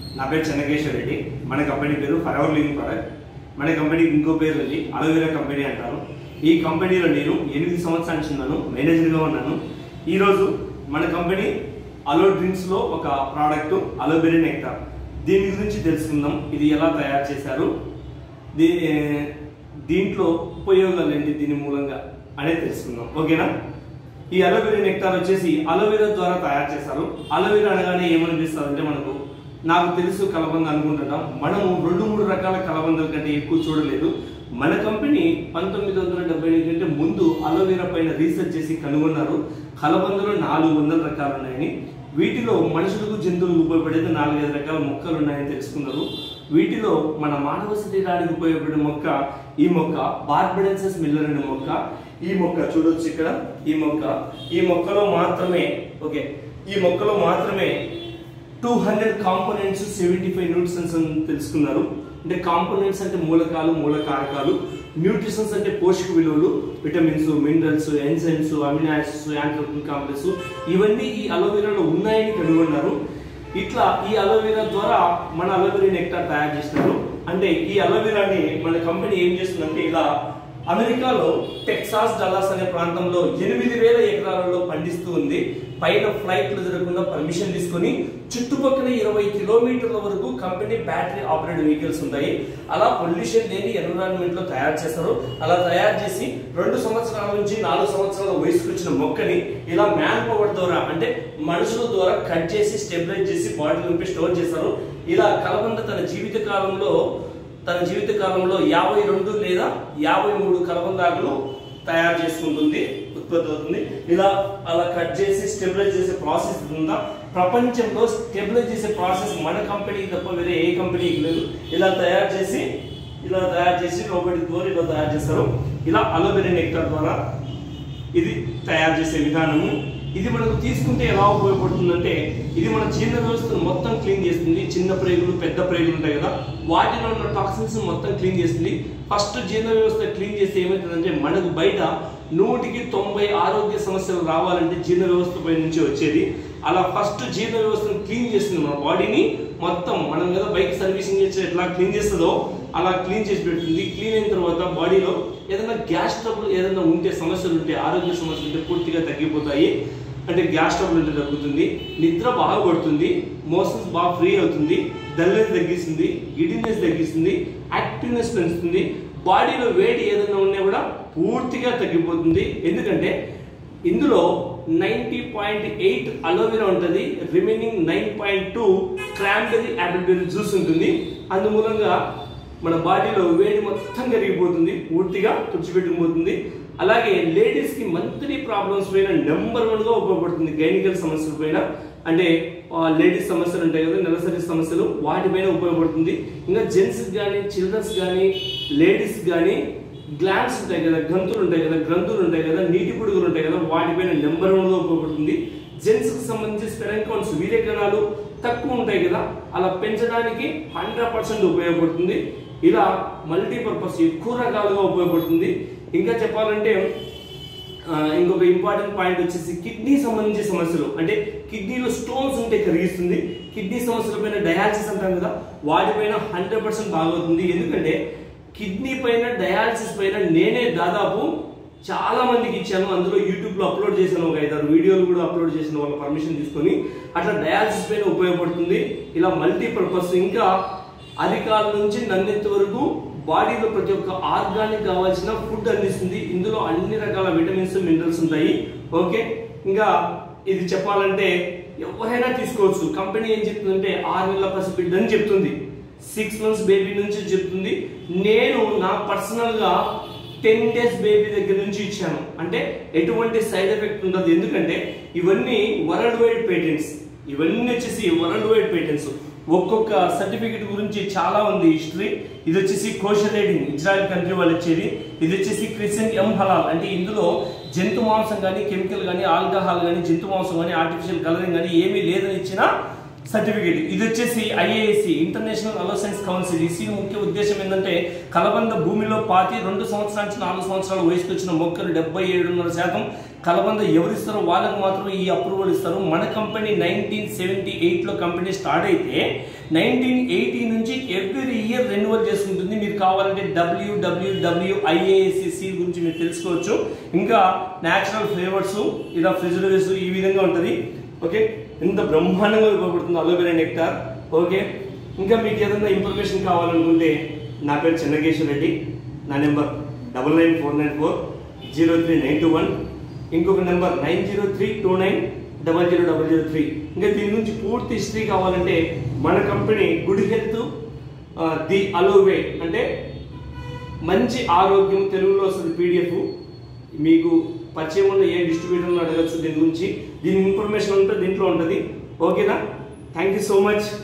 నా పేరు చెన్నకేశ్వర రెడ్డి మన కంపెనీ పేరు ఫరెవర్ లివింగ్ ప్రొడక్ట్ మన కంపెనీకి ఇంకో పేరు ఉంది అలోవెరా కంపెనీ అంటారు ఈ కంపెనీలో నేను ఎనిమిది సంవత్సరాల నుంచి ఉన్నాను మేనేజర్గా ఉన్నాను ఈరోజు మన కంపెనీ అలో డ్రింక్స్లో ఒక ప్రోడక్ట్ అలోబెరీ నెక్టార్ దీని గురించి తెలుసుకుందాం ఇది ఎలా తయారు చేశారు దీ దీంట్లో ఉపయోగాలు ఏంటి దీని మూలంగా అనేది తెలుసుకుందాం ఓకేనా ఈ అలోవెరా నెక్టార్ వచ్చేసి అలోవెరా ద్వారా తయారు చేశారు అలోవెరా అనగానే ఏమనిపిస్తుంది అంటే మనకు నాకు తెలుసు కలబంద అనుకుంటున్నాం మనము రెండు మూడు రకాల కలబందల కంటే ఎక్కువ చూడలేదు మన కంపెనీ పంతొమ్మిది వందల డెబ్బై ఎనిమిది కంటే ముందు అలోవెరా పైన రీసెర్చ్ చేసి కనుగొన్నారు కలబందలో నాలుగు వందల రకాలు ఉన్నాయని వీటిలో మనుషులకు జంతువులకు ఉపయోగపడేది నాలుగైదు రకాల మొక్కలు ఉన్నాయని తెలుసుకున్నారు వీటిలో మన మానవ శరీరానికి ఉపయోగపడే మొక్క ఈ మొక్క బార్బడెన్సెస్ మిల్లర్ అనే మొక్క ఈ మొక్క చూడొచ్చు ఇక్కడ ఈ మొక్క ఈ మొక్కలో మాత్రమే ఓకే ఈ మొక్కలో మాత్రమే two hundred components seventy five nutritions అని తెలుసుకున్నారు అంటే కాంపోనెంట్స్ అంటే మూలకాలు మూలకారకాలు న్యూట్రిషన్స్ అంటే పోషక విలువలు vitamins minerals enzymes amino acids యాంట్రోపిన్ కాంప్లెక్స్ ఇవన్నీ ఈ అలోవెరాలో ఉన్నాయని కనుగొన్నారు ఇట్లా ఈ అలోవెరా ద్వారా మన అలోవెరా నెక్టార్ తయారు చేసినారు అంటే ఈ అలోవెరాని మన కంపెనీ ఏం చేస్తుందంటే ఇలా అమెరికాలో టెక్సాస్ డల్లాస్ అనే ప్రాంతంలో ఎనిమిది వేల ఎకరాలలో పండిస్తూ ఉంది పైన ఫ్లైట్లు జరగకుండా పర్మిషన్ తీసుకొని చుట్టుపక్కల ఇరవై కిలోమీటర్ల వరకు కంపెనీ బ్యాటరీ ఆపరేటెడ్ వెహికల్స్ ఉంటాయి అలా పొల్యూషన్ లేని ఎన్విరాన్మెంట్ లో తయారు చేస్తారు అలా తయారు చేసి రెండు సంవత్సరాల నుంచి నాలుగు సంవత్సరాల వయసుకు వచ్చిన మొక్కని ఇలా మ్యాన్ పవర్ ద్వారా అంటే మనుషుల ద్వారా కట్ చేసి స్టెబిలైజ్ చేసి బాటిల్ నింపి స్టోర్ చేస్తారు ఇలా కలబంద తన జీవిత కాలంలో తన జీవిత కాలంలో యాభై రెండు లేదా యాభై మూడు కలబందాకులు తయారు చేసుకుంటుంది ఉత్పత్తి అవుతుంది ఇలా అలా కట్ చేసి స్టెబిలైజ్ చేసే ప్రాసెస్ ఉందా ప్రపంచంలో స్టెబిలైజ్ చేసే ప్రాసెస్ మన కంపెనీకి తప్ప వేరే ఏ కంపెనీకి లేదు ఇలా తయారు చేసి ఇలా తయారు చేసి రోబోటిక్ ద్వారా ఇలా తయారు చేస్తారు ఇలా అలోవెరా నెక్టార్ ద్వారా ఇది తయారు చేసే విధానము ఇది మనకు తీసుకుంటే ఎలా ఉపయోగపడుతుందంటే ఇది మన జీర్ణ వ్యవస్థను మొత్తం క్లీన్ చేస్తుంది చిన్న ప్రేగులు పెద్ద ప్రేగులు ఉంటాయి కదా వాటిలో ఉన్న టాక్సిన్స్ మొత్తం క్లీన్ చేస్తుంది ఫస్ట్ జీర్ణ వ్యవస్థ క్లీన్ చేస్తే ఏమవుతుందంటే మనకు బయట నూటికి తొంభై ఆరోగ్య సమస్యలు రావాలంటే జీర్ణ వ్యవస్థ పై నుంచి వచ్చేది అలా ఫస్ట్ జీర్ణ వ్యవస్థను క్లీన్ చేస్తుంది మన బాడీని మొత్తం మనం కదా బైక్ సర్వీసింగ్ చేసే ఎట్లా క్లీన్ చేస్తుందో అలా క్లీన్ చేసి పెడుతుంది క్లీన్ అయిన తర్వాత బాడీలో ఏదైనా గ్యాస్ ట్రబుల్ ఏదైనా ఉంటే సమస్యలు ఉంటే ఆరోగ్య సమస్యలు ఉంటే పూర్తిగా తగ్గిపోతాయి అంటే గ్యాస్ ట్రబుల్ ఉంటే తగ్గుతుంది నిద్ర బాగా పడుతుంది మోషన్స్ బాగా ఫ్రీ అవుతుంది డల్నెస్ తగ్గిస్తుంది గిడినెస్ తగ్గిస్తుంది యాక్టివ్నెస్ పెంచుతుంది బాడీలో వేడి ఏదైనా ఉన్నా కూడా పూర్తిగా తగ్గిపోతుంది ఎందుకంటే ఇందులో నైంటీ పాయింట్ ఎయిట్ అలోవెరా ఉంటుంది remaining nine point two cranberry apple berry juice ఉంటుంది అందుమూలంగా మన బాడీలో వేడి మొత్తం కరిగిపోతుంది పూర్తిగా తుడిచిపెట్టుకుపోతుంది అలాగే లేడీస్ కి మంత్లీ ప్రాబ్లమ్స్ పైన నెంబర్ వన్ గా ఉపయోగపడుతుంది గైనికల్ సమస్యల పైన అంటే లేడీస్ సమస్యలు ఉంటాయి కదా నెలసరి సమస్యలు వాటిపైన ఉపయోగపడుతుంది ఇంకా జెంట్స్ కానీ చిల్డ్రన్స్ కానీ లేడీస్ కానీ గ్లాండ్స్ ఉంటాయి కదా గంతులు ఉంటాయి కదా గ్రంథులు ఉంటాయి కదా నీటి పుడుగులు ఉంటాయి కదా వాటిపైన నెంబర్ వన్ గా ఉపయోగపడుతుంది జెంట్స్ కి సంబంధించి స్పెరం కౌంట్స్ వీర్య కణాలు తక్కువ ఉంటాయి కదా అలా పెంచడానికి హండ్రెడ్ పర్సెంట్ ఉపయోగపడుతుంది ఇలా మల్టీపర్పస్ ఎక్కువ రకాలుగా ఉపయోగపడుతుంది ఇంకా చెప్పాలంటే ఆ, ఇంకొక ఇంపార్టెంట్ పాయింట్ వచ్చేసి కిడ్నీ సంబంధించిన సమస్యలు అంటే కిడ్నీలో స్టోన్స్ ఉంటే కరిగిస్తుంది కిడ్నీ సమస్యల పైన డయాలసిస్ అంటాం కదా వాటిపైన హండ్రెడ్ పర్సెంట్ బాగవుతుంది ఎందుకంటే కిడ్నీ పైన డయాలసిస్ పైన నేనే దాదాపు చాలా మందికి ఇచ్చాను అందులో యూట్యూబ్ లో అప్లోడ్ చేశాను ఒక ఐదారు వీడియోలు కూడా అప్లోడ్ చేసిన వాళ్ళ పర్మిషన్ తీసుకొని అట్లా డయాలసిస్ పైన ఉపయోగపడుతుంది ఇలా మల్టీపర్పస్ ఇంకా అరికాల నుంచి నన్నెత్తి వరకు బాడీలో ప్రతి ఒక్క ఆర్గానిక్ కావాల్సిన ఫుడ్ అందిస్తుంది ఇందులో అన్ని రకాల విటమిన్స్ మినరల్స్ ఉంటాయి ఓకే ఇంకా ఇది చెప్పాలంటే ఎవరైనా తీసుకోవచ్చు కంపెనీ ఏం చెప్తుందంటే ఆరు నెలల పసిబిడ్డ అని చెప్తుంది సిక్స్ మంత్స్ బేబీ నుంచి చెప్తుంది నేను నా పర్సనల్ గా టెన్ డేస్ బేబీ దగ్గర నుంచి ఇచ్చాను అంటే ఎటువంటి సైడ్ ఎఫెక్ట్ ఉండదు ఎందుకంటే ఇవన్నీ వరల్డ్ వైడ్ పేటెంట్స్ ఇవన్నీ వచ్చేసి వరల్డ్ వైడ్ పేటెంట్స్ ఒక్కొక్క సర్టిఫికెట్ గురించి చాలా ఉంది హిస్టరీ ఇది వచ్చేసి కోషన్ రేటింగ్ ఇజ్రాయెల్ కంట్రీ వాళ్ళు ఇచ్చేది ఇది వచ్చేసి క్రిసెంట్ ఎం హలాల్ అంటే ఇందులో జంతు మాంసం కానీ కెమికల్ కానీ ఆల్కహాల్ కానీ జంతు మాంసం కానీ ఆర్టిఫిషియల్ కలరింగ్ కానీ ఏమీ లేదని ఇచ్చిన సర్టిఫికేట్ ఇది వచ్చేసి ఐఏఎస్సి ఇంటర్నేషనల్ అలోసెన్స్ కౌన్సిల్ ఈ సీన్ ముఖ్య ఉద్దేశం ఏంటంటే కలబంద భూమిలో పాతి రెండు సంవత్సరాల నుంచి నాలుగు సంవత్సరాల వయసుకు వచ్చిన మొక్కలు డెబ్బై ఏడున్నర శాతం కలబంద ఎవరిస్తారో వాళ్ళకు మాత్రం ఈ అప్రూవల్ ఇస్తారు మన కంపెనీ నైన్టీన్ సెవెంటీ ఎయిట్లో కంపెనీ స్టార్ట్ అయితే నైన్టీన్ ఎయిటీ నుంచి ఎవ్రీ ఇయర్ రెన్యువల్ చేసుకుంటుంది మీరు కావాలంటే డబ్ల్యూడబ్ల్యూడబ్ల్యూ ఐఏఎస్సి సీల్ గురించి మీరు తెలుసుకోవచ్చు ఇంకా న్యాచురల్ ఫ్లేవర్స్ ఇలా ప్రిజర్వేటివ్స్ ఈ విధంగా ఉంటుంది ఓకే ఎంత బ్రహ్మాండంగా ఉపయోగపడుతుంది అలోవెరా నెక్టార్ ఓకే ఇంకా మీకు ఏదైనా ఇన్ఫర్మేషన్ కావాలనుకుంటే నా పేరు చెన్నకేశ్వర రెడ్డి నా number double nine four nine four zero three nine two one ఇంకొక number nine zero three two nine double zero double zero three ఇంకా దీని గురించి పూర్తి హిస్టరీ కావాలంటే మన company good health the aloe అంటే మంచి ఆరోగ్యం తెలుగులో వస్తుంది పీడిఎఫ్ మీకు పరిచయం ఉన్న ఏ డిస్ట్రిబ్యూటర్ అడగచ్చు దీని గురించి దీని ఇన్ఫర్మేషన్ ఉంటే దీంట్లో ఉంటుంది ఓకేనా థ్యాంక్ యూ సో మచ్